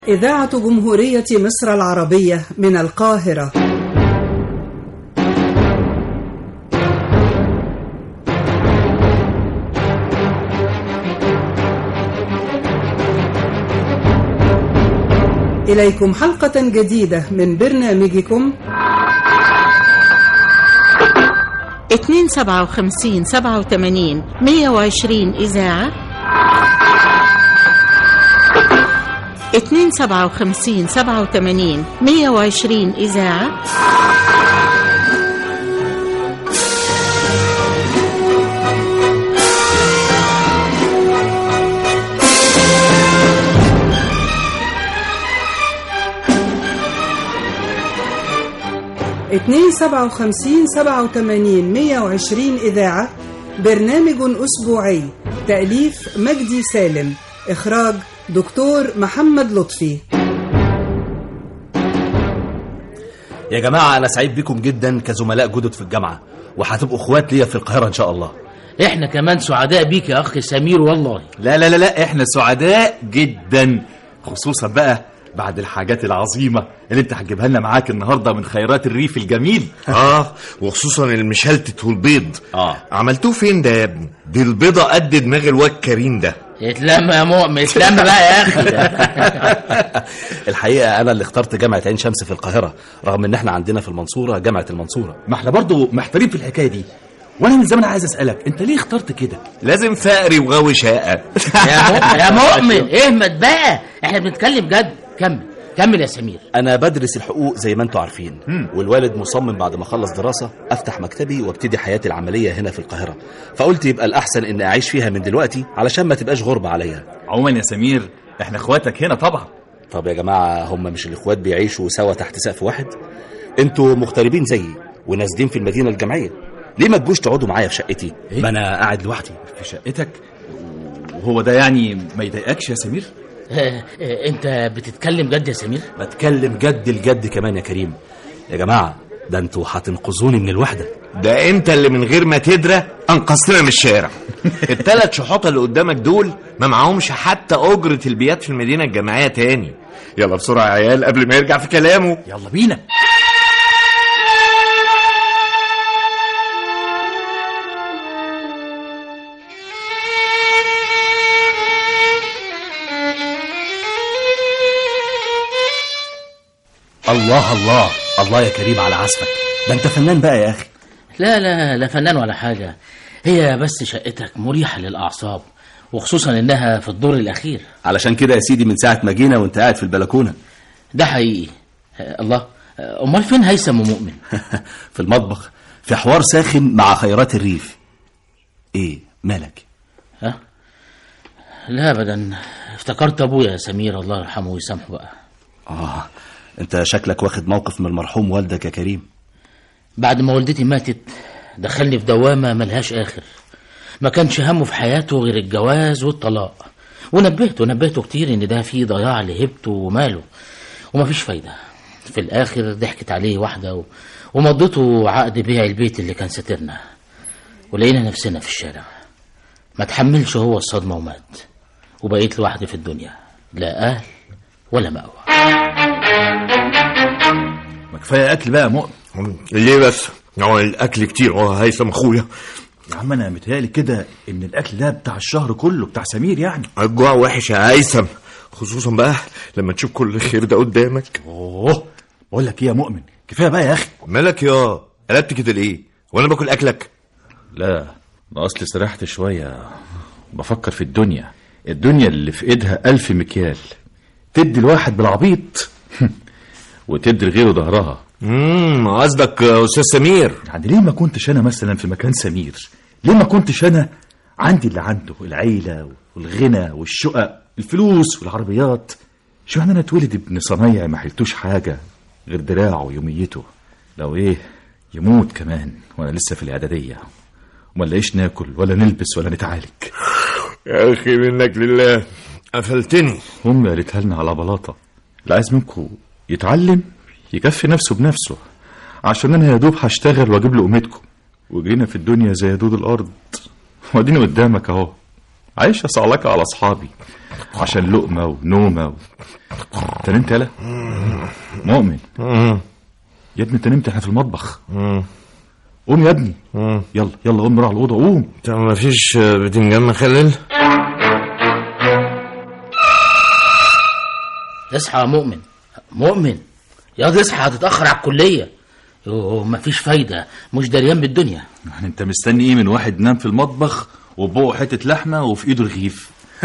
إذاعة جمهورية مصر العربية من القاهرة إليكم حلقة جديدة من برنامجكم اتنين سبعة وخمسين سبعة وتمانين مية وعشرين إذاعة اتنين سبعة وخمسين سبعة وتمانين مية وعشرين إذاعة اتنين سبعة وخمسين سبعة وتمانين مية وعشرين إذاعة برنامج أسبوعي تأليف مجدي سالم إخراج دكتور محمد لطفي يا جماعة أنا سعيد بكم جدا كزملاء جدد في الجامعة وهتبقوا اخوات ليا في القاهرة إن شاء الله احنا كمان سعداء بيك يا اخ سمير والله لا لا لا لا احنا سعداء جدا خصوصا بقى بعد الحاجات العظيمة اللي انت هتجيبها لنا معاك النهاردة من خيرات الريف الجميل اه وخصوصا المشلتت والبيض آه. عملتوه فين ده يا ابني دي البيضة قد دماغ الواد كريم ده اتلم يا مؤمن اتلم بقى يا اخي الحقيقة أنا اللي اخترت جامعة عين شمس في القاهرة رغم إن إحنا عندنا في المنصورة جامعة المنصورة ما احنا برضو محتارين في الحكاية دي وانا من زمان عايز اسألك انت ليه اخترت كده لازم فقري وغاوي شقة يا مؤمن يا مؤمن اهمت بقى احنا بنتكلم جد كمل كمل يا سمير أنا بدرس الحقوق زي ما أنتوا عارفين والوالد مصمم بعد ما أخلص دراسة أفتح مكتبي وابتدي حياتي العملية هنا في القاهرة فقلت يبقى الأحسن إن أعيش فيها من دلوقتي علشان ما تبقاش غربة عليا عموما يا سمير احنا اخواتك هنا طبعا طب يا جماعة هم مش الإخوات بيعيشوا سوا تحت سقف واحد انتوا مغتربين زيي ونازلين في المدينة الجامعية ليه ما تجوش تقعدوا معايا في شقتي إيه؟ ما أنا قاعد لوحدي في شقتك وهو ده يعني ما يضايقكش يا سمير اه، اه، انت بتتكلم جد يا سمير بتكلم جد الجد كمان يا كريم يا جماعة ده انتوا هتنقذوني من الوحدة ده انت اللي من غير ما تدرى انقذتنا من الشارع التلات شحوطة اللي قدامك دول ما معهمش حتى اجرة البيات في المدينة الجامعية تاني يلا بسرعة يا عيال قبل ما يرجع في كلامه يلا بينا الله الله الله يا كريم على عزفك ده انت فنان بقى يا أخي لا لا لا فنان ولا حاجة هي بس شقتك مريحة للأعصاب وخصوصا إنها في الدور الأخير علشان كده يا سيدي من ساعة ما جينا وانت قاعد في البلكونة ده حقيقي اه، الله اه، أمال فين هيثم ومؤمن في المطبخ في حوار ساخن مع خيرات الريف ايه مالك ها لا أبدا افتكرت أبويا يا سمير الله يرحمه ويسامحه بقى اه انت شكلك واخد موقف من المرحوم والدك يا كريم بعد ما والدتي ماتت دخلني في دوامة ملهاش آخر ما كانش همه في حياته غير الجواز والطلاق ونبهته نبهته كتير ان ده فيه ضياع لهيبته وماله ومفيش فايدة في الآخر ضحكت عليه واحدة و... ومضته عقد بيع البيت اللي كان ساترنا ولقينا نفسنا في الشارع ما تحملش هو الصدمة ومات وبقيت لوحدي في الدنيا لا أهل ولا مأوى ما كفايه اكل بقى يا مؤمن ليه بس هو الاكل كتير هو هيثم اخويا يا عم انا متهيألي كده ان الاكل ده بتاع الشهر كله بتاع سمير يعني الجوع وحش يا هيثم خصوصا بقى لما تشوف كل الخير ده قدامك اوه بقول لك ايه يا مؤمن كفايه بقى يا اخي مالك يا قلبت كده ليه وانا باكل اكلك لا انا اصلي سرحت شويه بفكر في الدنيا الدنيا اللي في ايدها ألف مكيال تدي الواحد بالعبيط وتدي لغيره ظهرها امم قصدك يا استاذ سمير يعني ليه ما كنتش انا مثلا في مكان سمير ليه ما كنتش انا عندي اللي عنده العيله والغنى والشقق الفلوس والعربيات شو يعني انا اتولد ابن صنايعي ما حلتوش حاجه غير دراعه ويوميته لو ايه يموت كمان وانا لسه في الاعداديه وما نلاقيش ناكل ولا نلبس ولا نتعالج يا اخي منك لله قفلتني امي قالتها لنا على بلاطه اللي عايز منكم يتعلم يكفي نفسه بنفسه عشان انا يا دوب هشتغل واجيب له قيمتكم وجرينا في الدنيا زي دود الارض واديني قدامك اهو عايشه صعلكه على اصحابي عشان لقمه ونومه و... انت نمت يالا مؤمن يا ابني انت نمت احنا في المطبخ قوم يا ابني يلا يلا قوم نروح على الاوضه قوم طب ما فيش بتنجان مخلل اصحى يا مؤمن مؤمن يا اصحى هتتاخر على الكليه يوه مفيش فايده مش دريان بالدنيا يعني انت مستني ايه من واحد نام في المطبخ وبقه حته لحمه وفي ايده رغيف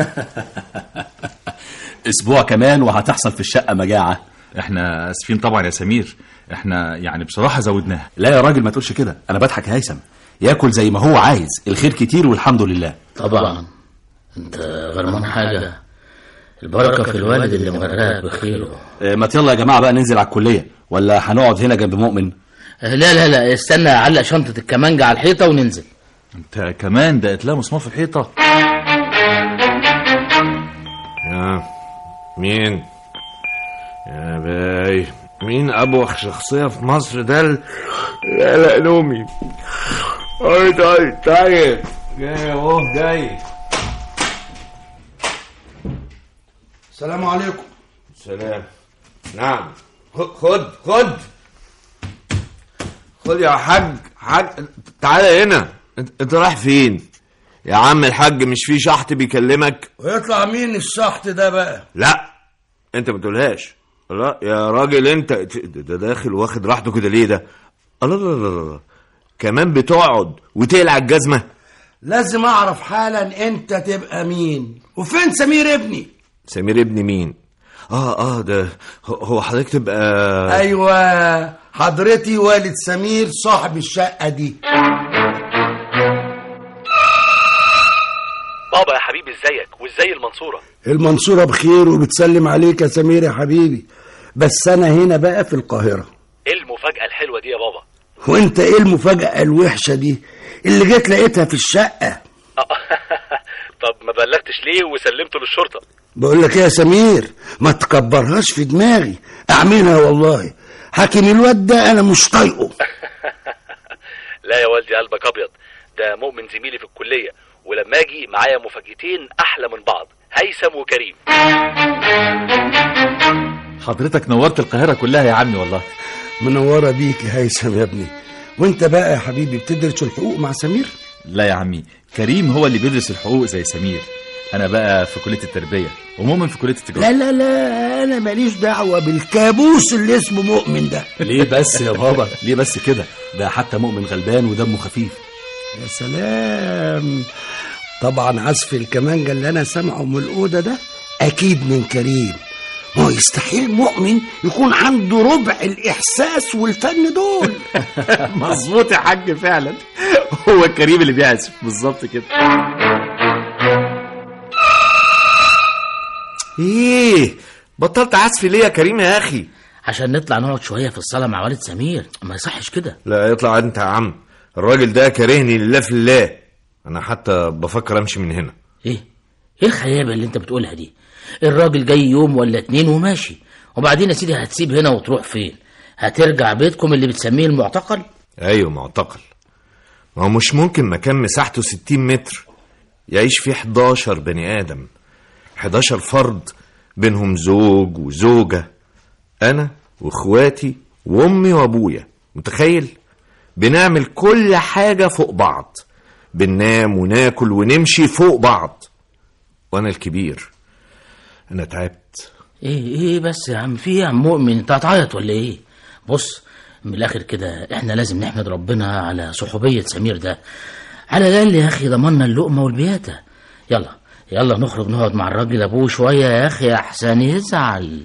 اسبوع كمان وهتحصل في الشقه مجاعه احنا اسفين طبعا يا سمير احنا يعني بصراحه زودناها لا يا راجل ما تقولش كده انا بضحك يا هيثم ياكل زي ما هو عايز الخير كتير والحمد لله طبعا انت غرمان حاجه البركه في الوالد اللي مغرقك بخيره آه، ما يلا يا جماعه بقى ننزل على الكليه ولا هنقعد هنا جنب مؤمن لا لا لا استنى اعلق شنطه الكمانجه على الحيطه وننزل انت كمان دقت لها مسمار في الحيطه يا مين يا باي مين ابوخ شخصية في مصر ده ال- لا لا نومي اي طيب طيب جاي اهو جاي السلام عليكم سلام نعم خ- خد خد خد يا حاج حاج تعالى هنا انت, انت رايح فين يا عم الحاج مش في شحط بيكلمك ويطلع مين الشحط ده بقى لا انت ما تقولهاش لا يا راجل انت ده داخل واخد راحته كده ليه ده الله لا لا لا لا كمان بتقعد وتقلع الجزمه لازم اعرف حالا انت تبقى مين وفين سمير ابني سمير ابن مين اه اه ده هو- هو حضرتك تبقى ايوه حضرتي والد سمير صاحب الشقه دي بابا يا حبيبي ازيك وازاي المنصوره المنصوره بخير وبتسلم عليك يا سمير يا حبيبي بس انا هنا بقى في القاهره ايه المفاجاه الحلوه دي يا بابا وانت ايه المفاجاه الوحشه دي اللي جيت لقيتها في الشقه طب ما بلغتش ليه وسلمته للشرطه بقول لك ايه يا سمير ما تكبرهاش في دماغي اعملها والله حاكم الواد ده انا مش طايقه لا يا والدي قلبك ابيض ده مؤمن زميلي في الكليه ولما اجي معايا مفاجأتين احلى من بعض هيثم وكريم حضرتك نورت القاهره كلها يا عمي والله منوره بيك يا هيثم يا ابني وانت بقى يا حبيبي بتدرس الحقوق مع سمير لا يا عمي كريم هو اللي بيدرس الحقوق زي سمير انا بقى في كليه التربيه ومؤمن في كليه التجاره لا لا لا انا ماليش دعوه بالكابوس اللي اسمه مؤمن ده ليه بس يا بابا ليه بس كده ده حتى مؤمن غلبان ودمه خفيف يا سلام طبعا عزف الكمانجة اللي انا سامعه من الاوضه ده اكيد من كريم ما هو يستحيل مؤمن يكون عنده ربع الاحساس والفن دول مظبوط يا حاج فعلا هو كريم اللي بيعزف بالظبط كده ايه بطلت عزف ليه يا كريم يا اخي عشان نطلع نقعد شويه في الصاله مع والد سمير ما يصحش كده لا اطلع انت يا عم الراجل ده كارهني لله في الله انا حتى بفكر امشي من هنا ايه ايه الخيابه اللي انت بتقولها دي الراجل جاي يوم ولا اتنين وماشي وبعدين يا سيدي هتسيب هنا وتروح فين هترجع بيتكم اللي بتسميه المعتقل ايوه معتقل ما هو مش ممكن مكان مساحته 60 متر يعيش فيه 11 بني ادم 11 فرد بينهم زوج وزوجة انا واخواتي وامي وابويا متخيل بنعمل كل حاجة فوق بعض بننام وناكل ونمشي فوق بعض وانا الكبير انا تعبت ايه ايه بس يا عم في ايه يا عم مؤمن انت هتعيط ولا ايه بص من الاخر كده احنا لازم نحمد ربنا على صحوبيه سمير ده على الاقل يا اخي ضمننا اللقمه والبياته يلا يلا نخرج نقعد مع الراجل ابوه شويه يا اخي احسن يزعل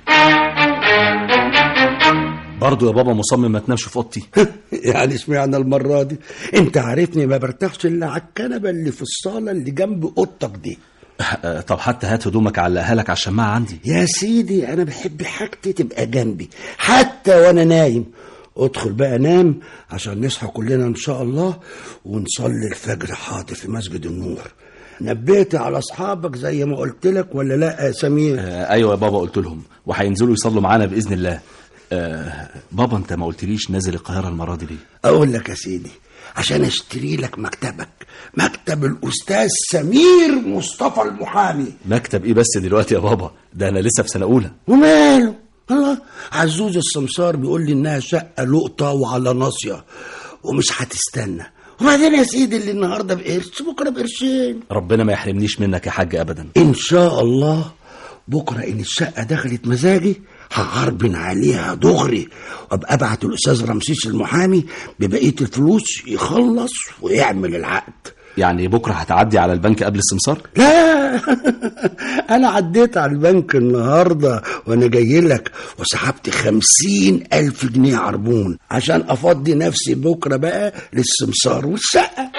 برضه يا بابا مصمم ما تنامش في اوضتي يعني اشمعنى المره دي انت عارفني ما برتاحش الا على الكنبه اللي في الصاله اللي جنب اوضتك دي آه، طب حتى هات هدومك علقها لك على الشماعه عندي يا سيدي انا بحب حاجتي تبقى جنبي حتى وانا نايم ادخل بقى نام عشان نصحى كلنا ان شاء الله ونصلي الفجر حاضر في مسجد النور نبهت على اصحابك زي ما قلت لك ولا لا يا سمير آه، ايوه يا بابا قلت لهم وهينزلوا يصلوا معانا باذن الله آه بابا انت ما قلتليش نازل القاهره المره دي ليه اقول لك يا سيدي عشان اشتري لك مكتبك مكتب الاستاذ سمير مصطفى المحامي مكتب ايه بس دلوقتي يا بابا ده انا لسه في سنه اولى وماله الله عزوز السمسار بيقول لي انها شقه لقطه وعلى ناصيه ومش هتستنى وبعدين يا سيدي اللي النهارده بقرش بكره بقرشين ربنا ما يحرمنيش منك يا حاج ابدا ان شاء الله بكره ان الشقه دخلت مزاجي هعربن عليها دغري وابقى ابعت الاستاذ رمسيس المحامي ببقيه الفلوس يخلص ويعمل العقد يعني بكره هتعدي على البنك قبل السمسار لا انا عديت على البنك النهارده وانا جاي لك وسحبت خمسين الف جنيه عربون عشان افضي نفسي بكره بقى للسمسار والشقه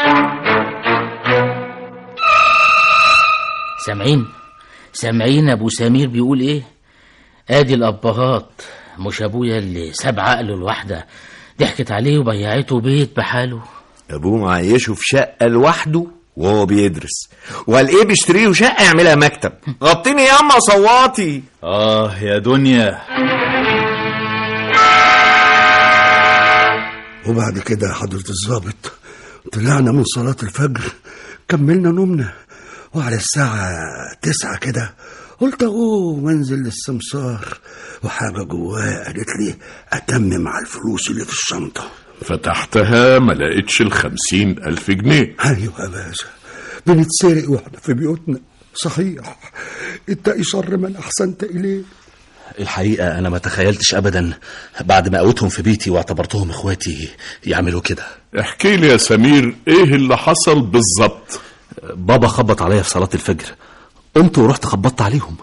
سامعين سامعين ابو سمير بيقول ايه ادي الابهات مش ابويا اللي ساب عقله الواحده ضحكت عليه وبيعته بيت بحاله ابوه معيشه في شقه لوحده وهو بيدرس وقال ايه بيشتري له شقه يعملها مكتب غطيني ياما صواتي اه يا دنيا وبعد كده يا حضرة الظابط طلعنا من صلاة الفجر كملنا نومنا وعلى الساعة تسعة كده قلت اقوم انزل للسمسار وحاجة جواه قالت لي اتمم على الفلوس اللي في الشنطة فتحتها ما لقيتش الخمسين ألف جنيه ايوه يا باشا بنتسرق واحنا في بيوتنا صحيح اتقي شر من احسنت اليه الحقيقه انا ما تخيلتش ابدا بعد ما قوتهم في بيتي واعتبرتهم اخواتي يعملوا كده احكي لي يا سمير ايه اللي حصل بالظبط بابا خبط عليا في صلاه الفجر قمت ورحت خبطت عليهم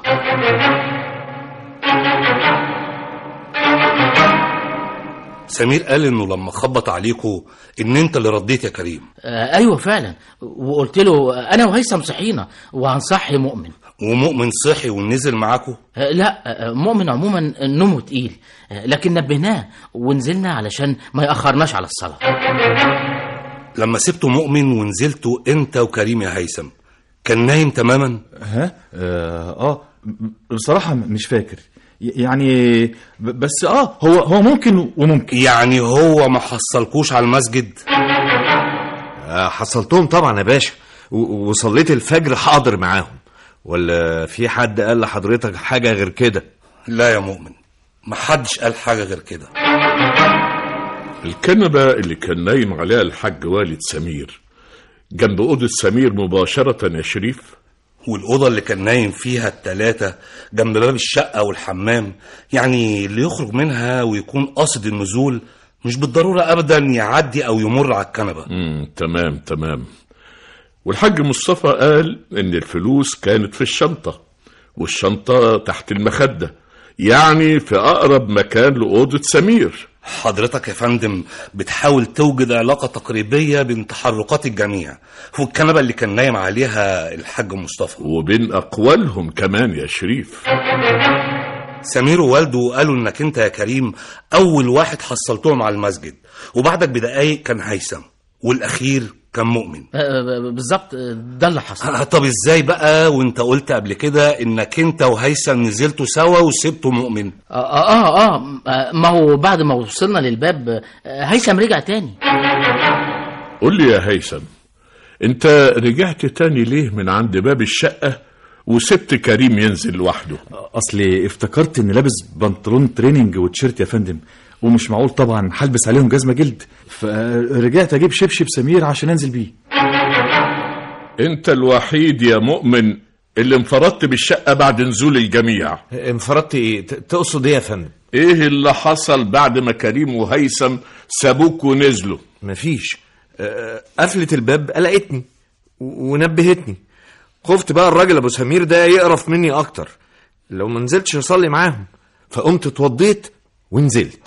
سمير قال انه لما خبط عليكوا ان انت اللي رديت يا كريم آه ايوه فعلا وقلت له انا وهيثم صحينا وهنصحي مؤمن ومؤمن صحي ونزل معاكوا آه لا آه مؤمن عموما نومه تقيل آه لكن نبهناه ونزلنا علشان ما ياخرناش على الصلاه لما سبتوا مؤمن ونزلتوا انت وكريم يا هيثم كان نايم تماما ها اه, آه بصراحة مش فاكر ي- يعني ب- بس اه هو هو ممكن وممكن يعني هو ما حصلكوش على المسجد آه، حصلتهم طبعا يا باشا و- وصليت الفجر حاضر معاهم ولا في حد قال لحضرتك حاجه غير كده لا يا مؤمن ما حدش قال حاجه غير كده الكنبة اللي كان نايم عليها الحاج والد سمير جنب أوضة سمير مباشرة يا شريف والأوضة اللي كان نايم فيها التلاتة جنب باب الشقة والحمام يعني اللي يخرج منها ويكون قاصد النزول مش بالضرورة أبدا يعدي أو يمر على الكنبة مم. تمام تمام والحاج مصطفى قال إن الفلوس كانت في الشنطة والشنطة تحت المخدة يعني في أقرب مكان لأوضة سمير حضرتك يا فندم بتحاول توجد علاقة تقريبية بين تحركات الجميع والكنبة اللي كان نايم عليها الحاج مصطفى وبين أقوالهم كمان يا شريف سمير ووالده قالوا انك انت يا كريم اول واحد حصلتهم على المسجد وبعدك بدقايق كان هيثم والاخير كان مؤمن آه، بالظبط آه، ده اللي حصل آه، طب ازاي بقى وانت قلت قبل كده انك انت وهيثم نزلتوا سوا وسبتوا مؤمن آه, آه, آه, آه ما هو بعد ما وصلنا للباب آه هيثم رجع تاني قول لي يا هيثم انت رجعت تاني ليه من عند باب الشقة وسبت كريم ينزل لوحده اصلي افتكرت اني لابس بنطلون تريننج وتيشيرت يا فندم ومش معقول طبعا هلبس عليهم جزمه جلد فرجعت اجيب شبشب سمير عشان انزل بيه انت الوحيد يا مؤمن اللي انفردت بالشقة بعد نزول الجميع انفردت ايه ت- تقصد ايه يا فندم ايه اللي حصل بعد ما كريم وهيثم سابوك ونزلوا مفيش آه، قفلت الباب قلقتني و- ونبهتني خفت بقى الراجل ابو سمير ده يقرف مني اكتر لو ما نزلتش اصلي معاهم فقمت اتوضيت ونزلت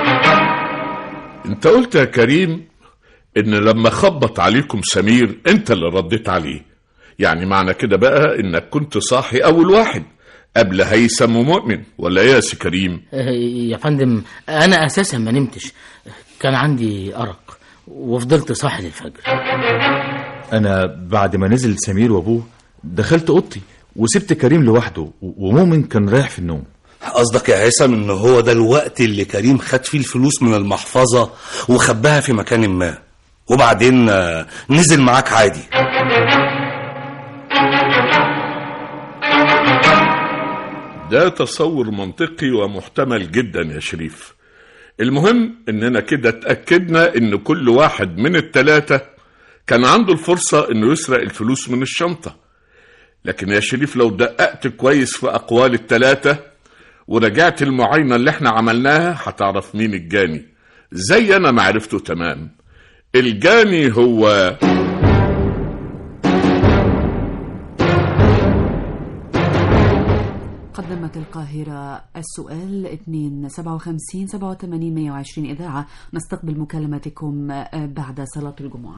انت قلت يا كريم ان لما خبط عليكم سمير انت اللي رديت عليه يعني معنى كده بقى انك كنت صاحي اول واحد قبل هيثم ومؤمن ولا ايه يا سي كريم آه يا فندم انا اساسا ما نمتش كان عندي ارق وفضلت صاحي للفجر انا بعد ما نزل سمير وابوه دخلت اوضتي وسبت كريم لوحده و- ومؤمن كان رايح في النوم قصدك يا هيثم ان هو ده الوقت اللي كريم خد فيه الفلوس من المحفظة وخباها في مكان ما وبعدين آه، نزل معاك عادي ده تصور منطقي ومحتمل جدا يا شريف المهم اننا كده اتأكدنا ان كل واحد من التلاتة كان عنده الفرصة انه يسرق الفلوس من الشنطة لكن يا شريف لو دققت كويس في اقوال التلاتة ورجعت المعاينة اللي احنا عملناها هتعرف مين الجاني زي انا ما عرفته تمام الجاني هو قدمت القاهرة السؤال 2 57 87 120 إذاعة نستقبل مكالمتكم بعد صلاة الجمعة